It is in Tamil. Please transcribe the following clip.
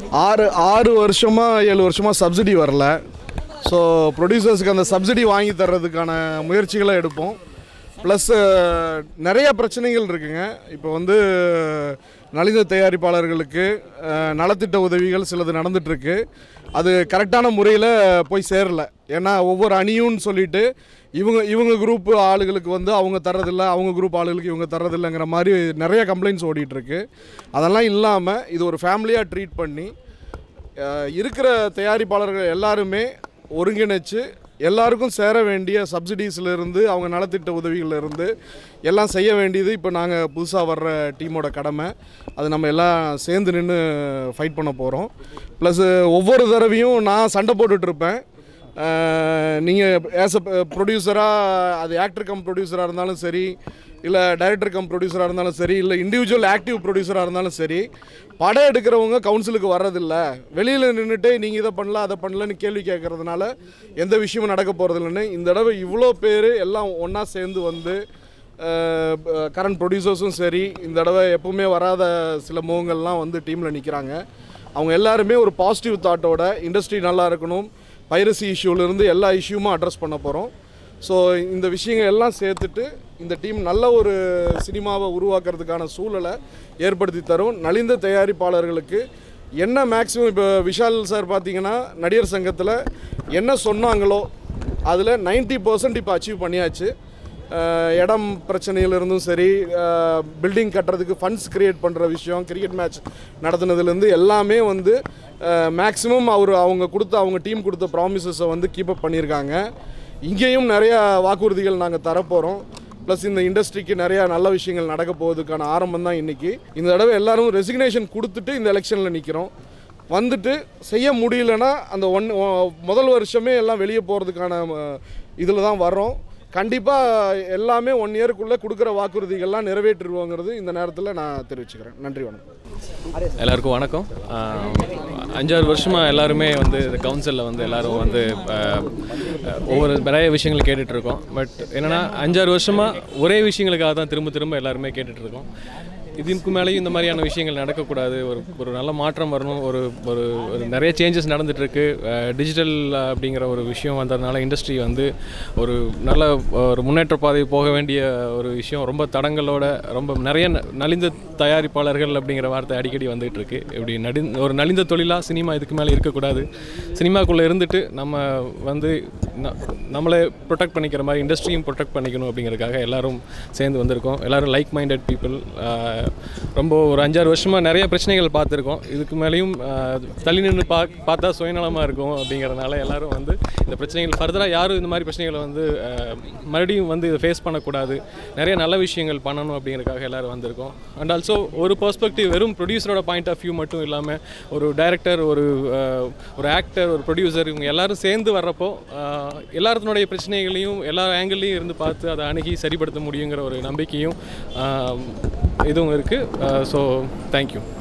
ஆறு ஆறு வருஷமாக ஏழு வருஷமாக சப்சிடி வரல ஸோ ப்ரொடியூசர்ஸுக்கு அந்த சப்சிடி வாங்கி தர்றதுக்கான முயற்சிகளை எடுப்போம் ப்ளஸ் நிறைய பிரச்சனைகள் இருக்குங்க இப்போ வந்து நலிந்த தயாரிப்பாளர்களுக்கு அஹ், நலத்திட்ட உதவிகள் சிலது நடந்துகிட்ருக்கு அது கரெக்டான முறையில் போய் சேரல ஏன்னா ஒவ்வொரு அணியும்னு சொல்லிட்டு இவங்க இவங்க குரூப் ஆளுகளுக்கு வந்து அவங்க தர்றதில்ல அவங்க குரூப் ஆளுகளுக்கு இவங்க தர்றதில்லைங்கிற மாதிரி நிறைய கம்ப்ளைண்ட்ஸ் ஓடிட்டுருக்கு அதெல்லாம் இல்லாமல் இது ஒரு ஃபேமிலியாக ட்ரீட் பண்ணி அஹ், இருக்கிற தயாரிப்பாளர்கள் எல்லாருமே ஒருங்கிணைச்சு எல்லாருக்கும் சேர வேண்டிய சப்சிடிஸ்ல இருந்து அவங்க நலத்திட்ட உதவிகள்ல இருந்து எல்லாம் செய்ய வேண்டியது இப்போ நாங்கள் புதுசாக வர்ற டீமோட கடமை அது நம்ம எல்லாம் சேர்ந்து நின்று ஃபைட் பண்ண போகிறோம் ப்ளஸ் ஒவ்வொரு தடவையும் நான் சண்டை போட்டுட்ருப்பேன் நீங்கள் ஆஸ் அ ப்ரொடியூசராக அது ஆக்டர் கம் ப்ரொடியூசராக இருந்தாலும் சரி இல்லை டைரக்டர் கம் ப்ரொடியூசராக இருந்தாலும் சரி இல்லை இண்டிவிஜுவல் ஆக்டிவ் ப்ரொடியூசராக இருந்தாலும் சரி படம் எடுக்கிறவங்க கவுன்சிலுக்கு வர்றதில்ல வெளியில் நின்றுட்டு நீங்கள் இதை பண்ணல அதை பண்ணலன்னு கேள்வி கேட்கறதுனால எந்த விஷயமும் நடக்க போகிறதில்லன்னு இந்த தடவை இவ்வளோ பேர் எல்லாம் ஒன்றா சேர்ந்து வந்து கரண்ட் ப்ரொடியூசர்ஸும் சரி இந்த தடவை எப்பவுமே வராத சில முகங்கள்லாம் வந்து டீமில் நிற்கிறாங்க அவங்க எல்லாருமே ஒரு பாசிட்டிவ் தாட்டோட இண்டஸ்ட்ரி நல்லா இருக்கணும் பைரசி இஷ்யூலேருந்து எல்லா இஷ்யூவும் அட்ரஸ் பண்ண போகிறோம் ஸோ இந்த விஷயங்கள் எல்லாம் சேர்த்துட்டு இந்த டீம் நல்ல ஒரு சினிமாவை உருவாக்குறதுக்கான சூழலை ஏற்படுத்தி தரும் நலிந்த தயாரிப்பாளர்களுக்கு என்ன மேக்ஸிமம் இப்போ விஷால் சார் பார்த்தீங்கன்னா நடிகர் சங்கத்தில் என்ன சொன்னாங்களோ அதில் 90% பர்சன்ட் இப்போ அச்சீவ் பண்ணியாச்சு அஹ் இடம் பிரச்சனையிலிருந்தும் சரி பில்டிங் கட்டுறதுக்கு ஃபண்ட்ஸ் கிரியேட் பண்ணுற விஷயம் கிரிக்கெட் மேட்ச் நடத்துனதுலேருந்து எல்லாமே வந்து மேக்ஸிமம் அவர் அவங்க கொடுத்த அவங்க டீம் கொடுத்த ப்ராமிசஸை வந்து கீப் அப் பண்ணியிருக்காங்க இங்கேயும் நிறைய வாக்குறுதிகள் நாங்கள் தரப்போகிறோம் ப்ளஸ் இந்த இண்டஸ்ட்ரிக்கு நிறையா நல்ல விஷயங்கள் நடக்க போவதுக்கான ஆரம்பம் தான் இன்றைக்கி இந்த தடவை எல்லாரும் ரெசிக்னேஷன் கொடுத்துட்டு இந்த எலெக்ஷனில் நிற்கிறோம் வந்துட்டு செய்ய முடியலன்னா அந்த ஒன் முதல் வருஷமே எல்லாம் வெளியே போகிறதுக்கான இதில் தான் வர்றோம் கண்டிப்பாக எல்லாமே ஒன் இயருக்குள்ளே கொடுக்குற வாக்குறுதிகள்லாம் நிறைவேற்றிடுவோங்கிறது இந்த நேரத்தில் நான் தெரிவிச்சுக்கிறேன் நன்றி வணக்கம் எல்லாருக்கும் வணக்கம் ஆஹ் அஞ்சாறு வருஷமாக எல்லாருமே வந்து இந்த கவுன்சிலில் வந்து எல்லாரும் வந்து ஆஹ், ஒவ்வொரு நிறைய விஷயங்கள் கேட்டுட்டு இருக்கோம் பட் என்னென்னா அஞ்சாறு வருஷமாக ஒரே விஷயங்களுக்காக தான் திரும்ப திரும்ப எல்லாருமே கேட்டுட்டு இருக்கோம் இதுக்கு மேலேயும் இந்த மாதிரியான விஷயங்கள் நடக்கக்கூடாது ஒரு ஒரு நல்ல மாற்றம் வரணும் ஒரு ஒரு ஒரு நிறைய சேஞ்சஸ் நடந்துகிட்ருக்கு டிஜிட்டல் அப்படிங்கிற ஒரு விஷயம் வந்ததுனால இண்டஸ்ட்ரி வந்து ஒரு நல்ல ஒரு முன்னேற்ற பாதை போக வேண்டிய ஒரு விஷயம் ரொம்ப தடங்களோட ரொம்ப நிறைய ந- நலிந்த தயாரிப்பாளர்கள் அப்படிங்கிற வார்த்தை அடிக்கடி வந்துகிட்டு இருக்கு இப்படி நடி ஒரு நலிந்த தொழிலாக சினிமா இதுக்கு மேலே இருக்கக்கூடாது சினிமாக்குள்ளே இருந்துட்டு நம்ம வந்து ந- நம்மளை ப்ரொடெக்ட் பண்ணிக்கிற மாதிரி இண்டஸ்ட்ரியும் ப்ரொடெக்ட் பண்ணிக்கணும் அப்படிங்கிறதுக்காக எல்லாரும் சேர்ந்து வந்திருக்கோம் எல்லாரும் லைக் மைண்டட் பீப்புள் ரொம்ப ஒரு அஞ்சாறு வருஷமாக நிறைய பிரச்சனைகள் பார்த்துருக்கோம் இதுக்கு மேலேயும் ஆஹ், தள்ளி நின்று பா பார்த்தா சுயநலமாக இருக்கும் அப்படிங்கிறதுனால எல்லாரும் வந்து இந்த பிரச்சனைகள் ஃபர்தராக யாரும் இந்த மாதிரி பிரச்சனைகளை வந்து ஆஹ், மறுபடியும் வந்து இதை ஃபேஸ் பண்ணக்கூடாது நிறைய நல்ல விஷயங்கள் பண்ணணும் அப்படிங்கிறதுக்காக எல்லாரும் வந்திருக்கோம் அண்ட் ஆல்சோ ஒரு பெர்ஸ்பெக்டிவ் வெறும் ப்ரொடியூசரோட பாயிண்ட் ஆஃப் வியூ மட்டும் இல்லாமல் ஒரு டைரக்டர் ஒரு ஆஹ், ஒரு ஆக்டர் ஒரு ப்ரொடியூசர் இவங்க எல்லாரும் சேர்ந்து வர்றப்போ ஆஹ், எல்லாத்தினுடைய பிரச்சனைகளையும் எல்லா ஆங்கிள்லையும் இருந்து பார்த்து அதை அணுகி சரிப்படுத்த முடியுங்கிற ஒரு நம்பிக்கையும் ஆஹ், இதுவும் இருக்குது ஸோ தேங்க்யூ